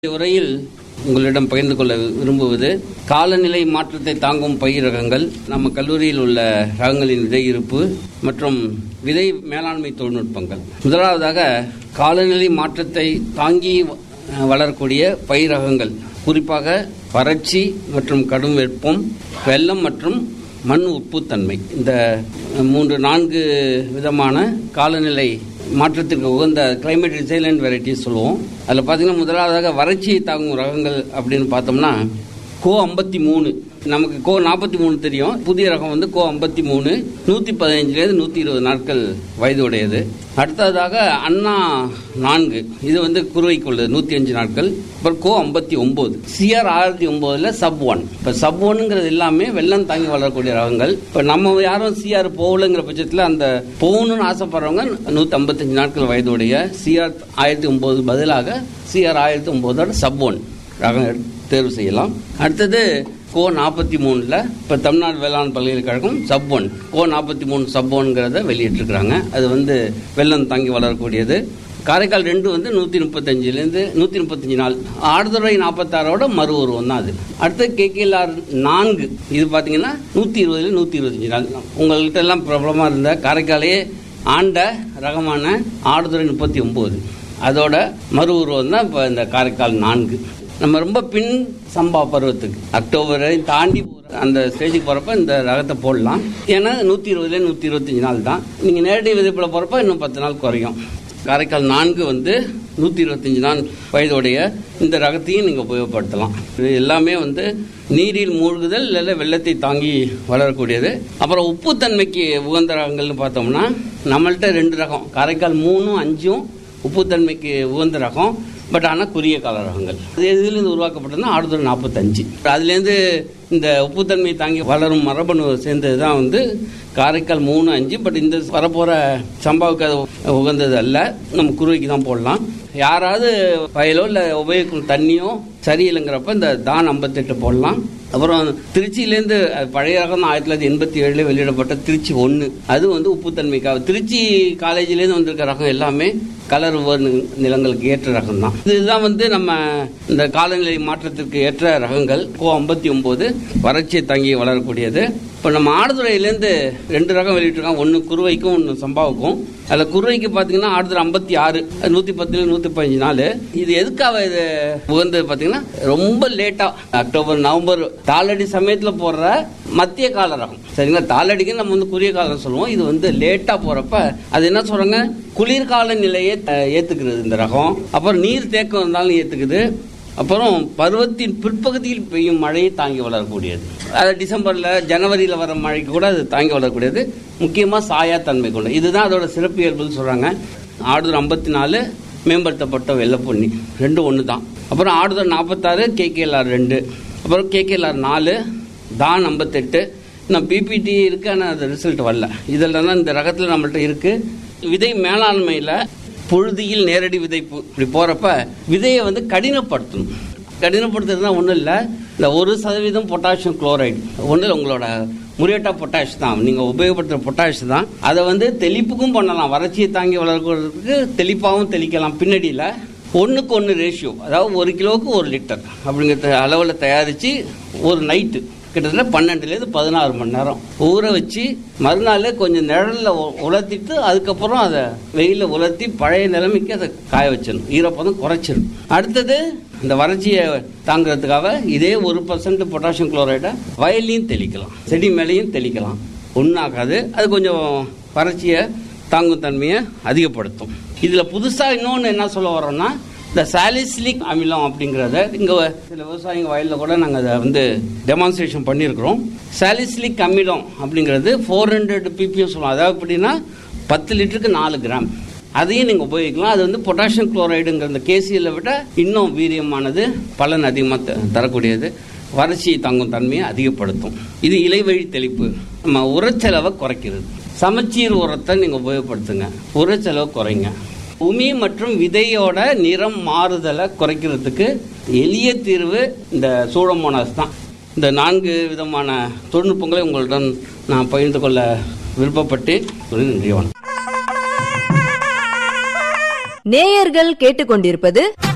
உரையில் உங்களிடம் பகிர்ந்து கொள்ள விரும்புவது காலநிலை மாற்றத்தை தாங்கும் பயிர் ரகங்கள் நம்ம கல்லூரியில் உள்ள ரகங்களின் விதை இருப்பு மற்றும் விதை மேலாண்மை தொழில்நுட்பங்கள் முதலாவதாக காலநிலை மாற்றத்தை தாங்கி அஹ், வளரக்கூடிய பயிர் ரகங்கள் குறிப்பாக வறட்சி மற்றும் கடும் வெப்பம் வெள்ளம் மற்றும் மண் உப்புத்தன்மை இந்த மூன்று நான்கு விதமான காலநிலை மாற்றத்திற்கு உகந்த கிளைமேட் ரிசைலண்ட் வெரைட்டிஸ் சொல்லுவோம் அதில் பார்த்தீங்கன்னா முதலாவதாக வறட்சியை தாங்கும் ரகங்கள் அப்படின்னு பார்த்தோம்னா கோ ஐம்பத்தி மூணு நமக்கு கோ நாற்பத்தி மூணு தெரியும் புதிய ரகம் வந்து கோ ஐம்பத்தி மூணு நூற்றி பதினஞ்சுலேருந்து நூற்றி இருபது நாட்கள் வயது உடையது அடுத்ததாக அண்ணா நான்கு இது வந்து குறுவைக்குள்ளது நூற்றி அஞ்சு நாட்கள் அப்புறம் கோ ஐம்பத்தி ஒம்பது சிஆர் ஆயிரத்தி ஒம்போதில் சப் ஒன் இப்போ சப் ஒன்னுங்கிறது எல்லாமே வெள்ளம் தாங்கி வளரக்கூடிய ரகங்கள் இப்போ நம்ம யாரும் சிஆர் போகலைங்கிற பட்சத்தில் அந்த போகணும்னு ஆசைப்படுறவங்க நூற்றி ஐம்பத்தஞ்சு நாட்கள் வயதுடைய சிஆர் ஆயிரத்தி ஒம்பது பதிலாக சிஆர் ஆயிரத்தி ஒம்போதோட சப் ஒன் ரகம் எடுத்து தேர்வு செய்யலாம் அடுத்தது கோ நாற்பத்தி மூணில் இப்போ தமிழ்நாடு வேளாண் பல்கலைக்கழகம் சப் ஒன் கோ நாற்பத்தி மூணு சப் ஒன்கிறத வெளியிட்டிருக்கிறாங்க அது வந்து வெள்ளம் தாங்கி வளரக்கூடியது காரைக்கால் ரெண்டு வந்து நூற்றி முப்பத்தஞ்சுலேருந்து நூற்றி முப்பத்தஞ்சு நாள் ஆடுதுறை நாற்பத்தாறோட மறு உருவம் தான் அது அடுத்து கேகேஆர் நான்கு இது பார்த்தீங்கன்னா நூற்றி இருபதுல நூற்றி இருபத்தஞ்சு நாள் உங்கள்கிட்ட எல்லாம் பிரபலமாக இருந்த காரைக்காலையே ஆண்ட ரகமான ஆடுதுறை முப்பத்தி ஒம்பது அதோட மறு உருவம் தான் இப்போ இந்த காரைக்கால் நான்கு நம்ம ரொம்ப பின் சம்பா பருவத்துக்கு அக்டோபரை தாண்டி போற அந்த ஸ்டேஜுக்கு போகிறப்ப இந்த ரகத்தை போடலாம் ஏன்னா நூற்றி இருபதுல நூற்றி இருபத்தஞ்சி நாள் தான் நீங்கள் நேரடி விதைப்பில் போகிறப்ப இன்னும் பத்து நாள் குறையும் காரைக்கால் நான்கு வந்து நூற்றி இருபத்தஞ்சி நாள் வயதுடைய இந்த ரகத்தையும் நீங்கள் உபயோகப்படுத்தலாம் இது எல்லாமே வந்து நீரில் மூழ்குதல் இல்லை வெள்ளத்தை தாங்கி வளரக்கூடியது அப்புறம் உப்புத்தன்மைக்கு உகந்த ரகங்கள்னு பார்த்தோம்னா நம்மள்ட்ட ரெண்டு ரகம் காரைக்கால் மூணும் அஞ்சும் உப்புத்தன்மைக்கு உகந்த ரகம் பட் ஆனால் குறுகிய கால ரகங்கள் அது எதுலேருந்து உருவாக்கப்பட்டதுன்னா ஆடுதுறை நாற்பத்தஞ்சு அதுலேருந்து இந்த உப்புத்தன்மை தாங்கி வளரும் மரபணு சேர்ந்தது தான் வந்து காரைக்கால் மூணு அஞ்சு பட் இந்த வரப்போகிற சம்பாவுக்கு அது உகந்தது அல்ல நம்ம குருவிக்கு தான் போடலாம் யாராவது வயலோ இல்லை உபயோகிக்கும் தண்ணியோ சரியில்லைங்கிறப்ப இந்த தான் ஐம்பத்தெட்டு போடலாம் அப்புறம் திருச்சியிலேருந்து அது பழைய ரகம் ஆயிரத்தி தொள்ளாயிரத்தி எண்பத்தி ஏழுல வெளியிடப்பட்ட திருச்சி ஒன்று அது வந்து உப்புத்தன்மைக்காக திருச்சி காலேஜ்லேருந்து வந்திருக்க ரகம் எல்லாமே கலர் நிலங்களுக்கு ஏற்ற ரகம் தான் இதுதான் வந்து நம்ம இந்த காலநிலை மாற்றத்திற்கு ஏற்ற ரகங்கள் கோ ஐம்பத்தி ஒம்பது வறட்சியை தாங்கி வளரக்கூடியது இப்போ நம்ம ஆடுதுறையிலேருந்து ரெண்டு ரகம் வெளியிட்டிருக்கோம் ஒன்று குருவைக்கும் ஒன்று சம்பாவுக்கும் அதில் குருவைக்கு பார்த்தீங்கன்னா ஆடுதுறை ஐம்பத்தி ஆறு நூற்றி பத்துல நூற்றி பதினஞ்சு நாள் இது எதுக்காக இது உகந்தது பார்த்தீங்கன்னா ரொம்ப லேட்டாக அக்டோபர் நவம்பர் தாளடி சமயத்தில் போடுற மத்திய கால ரகம் சரிங்களா தாளடிக்கு நம்ம வந்து குறுகிய காலம் சொல்லுவோம் இது வந்து லேட்டாக போகிறப்ப அது என்ன சொல்கிறாங்க குளிர்கால நிலையை அஹ், ஏத்துக்கிறது இந்த ரகம் அப்புறம் நீர் தேக்கம் இருந்தாலும் ஏத்துக்குது அப்புறம் பருவத்தின் பிற்பகுதியில் பெய்யும் மழையை தாங்கி வளரக்கூடியது அது டிசம்பரில் ஜனவரியில் வர மழைக்கு கூட அது தாங்கி வளரக்கூடியது முக்கியமாக சாயா தன்மை கொண்டு இதுதான் அதோட சிறப்பியல்புன்னு சொல்கிறாங்க ஆடுதல் ஐம்பத்தி நாலு மேம்படுத்தப்பட்ட வெள்ளப்பொன்னி ரெண்டும் ஒன்று தான் அப்புறம் ஆடுதல் நாற்பத்தாறு கேகேஎல்ஆர் ரெண்டு அப்புறம் கேகேஎல்ஆர் நாலு தான் ஐம்பத்தெட்டு இன்னும் பிபிடி இருக்கு ஆனால் அது ரிசல்ட் வரல இதெல்லாம் தான் இந்த ரகத்தில் நம்மள்ட்ட இருக்கு விதை மேலாண்மையில் புழுதியில் நேரடி விதைப்பு இப்படி போகிறப்ப விதையை வந்து கடினப்படுத்தணும் கடினப்படுத்துறதுனா ஒன்றும் இல்லை இந்த ஒரு சதவீதம் பொட்டாசியம் குளோரைடு ஒன்றும் உங்களோட முரியட்டா பொட்டாஷ் தான் நீங்கள் உபயோகப்படுத்துகிற பொட்டாஷ் தான் அதை வந்து தெளிப்புக்கும் பண்ணலாம் வறட்சியை தாங்கி வளர்க்கறதுக்கு தெளிப்பாகவும் தெளிக்கலாம் பின்னடியில் ஒன்றுக்கு ஒன்று ரேஷியோ அதாவது ஒரு கிலோவுக்கு ஒரு லிட்டர் அப்படிங்கிற அளவில் தயாரித்து ஒரு நைட்டு கிட்டத்தட்ட பன்னெண்டுலேருந்து பதினாறு மணி நேரம் ஊற வச்சு மறுநாள் கொஞ்சம் நிழலில் உலர்த்திட்டு அதுக்கப்புறம் அதை வெயிலில் உலர்த்தி பழைய நிலைமைக்கு அதை காய வச்சிடணும் ஈரப்பதம் குறைச்சிடும் அடுத்தது இந்த வறட்சியை தாங்கிறதுக்காக இதே ஒரு பர்சன்ட் பொட்டாசியம் குளோரைடை வயல்லையும் தெளிக்கலாம் செடி மேலேயும் தெளிக்கலாம் ஒன்றாகாது அது கொஞ்சம் வறட்சியை தாங்கும் தன்மையை அதிகப்படுத்தும் இதில் புதுசாக இன்னொன்று என்ன சொல்ல வரோம்னா இந்த சாலிசிலிக் அமிலம் அப்படிங்கிறத இங்கே சில விவசாயிங்க வயலில் கூட நாங்கள் அதை வந்து டெமான்ஸ்ட்ரேஷன் பண்ணியிருக்கிறோம் சாலிசிலிக் அமிலம் அப்படிங்கிறது ஃபோர் ஹண்ட்ரட் பிபிஎம் சொல்லுவோம் அதாவது எப்படின்னா பத்து லிட்டருக்கு நாலு கிராம் அதையும் நீங்கள் உபயோகிக்கலாம் அது வந்து பொட்டாசியம் குளோரைடுங்கிற இந்த கேசியில் விட இன்னும் வீரியமானது பலன் அதிகமாக த- தரக்கூடியது வறட்சியை தாங்கும் தன்மையை அதிகப்படுத்தும் இது இலைவழி தெளிப்பு நம்ம உரச்செலவை குறைக்கிறது சமச்சீர் உரத்தை நீங்கள் உபயோகப்படுத்துங்க உரச்செலவை குறைங்க உமி மற்றும் விதையோட நிறம் மாறுதலை குறைக்கிறதுக்கு எளிய தீர்வு இந்த சூழமோனாஸ் தான் இந்த நான்கு விதமான தொழில்நுட்பங்களை உங்களுடன் நான் பகிர்ந்து கொள்ள விருப்பப்பட்டு ஒரு நன்றி வணக்கம் நேயர்கள் கேட்டுக்கொண்டிருப்பது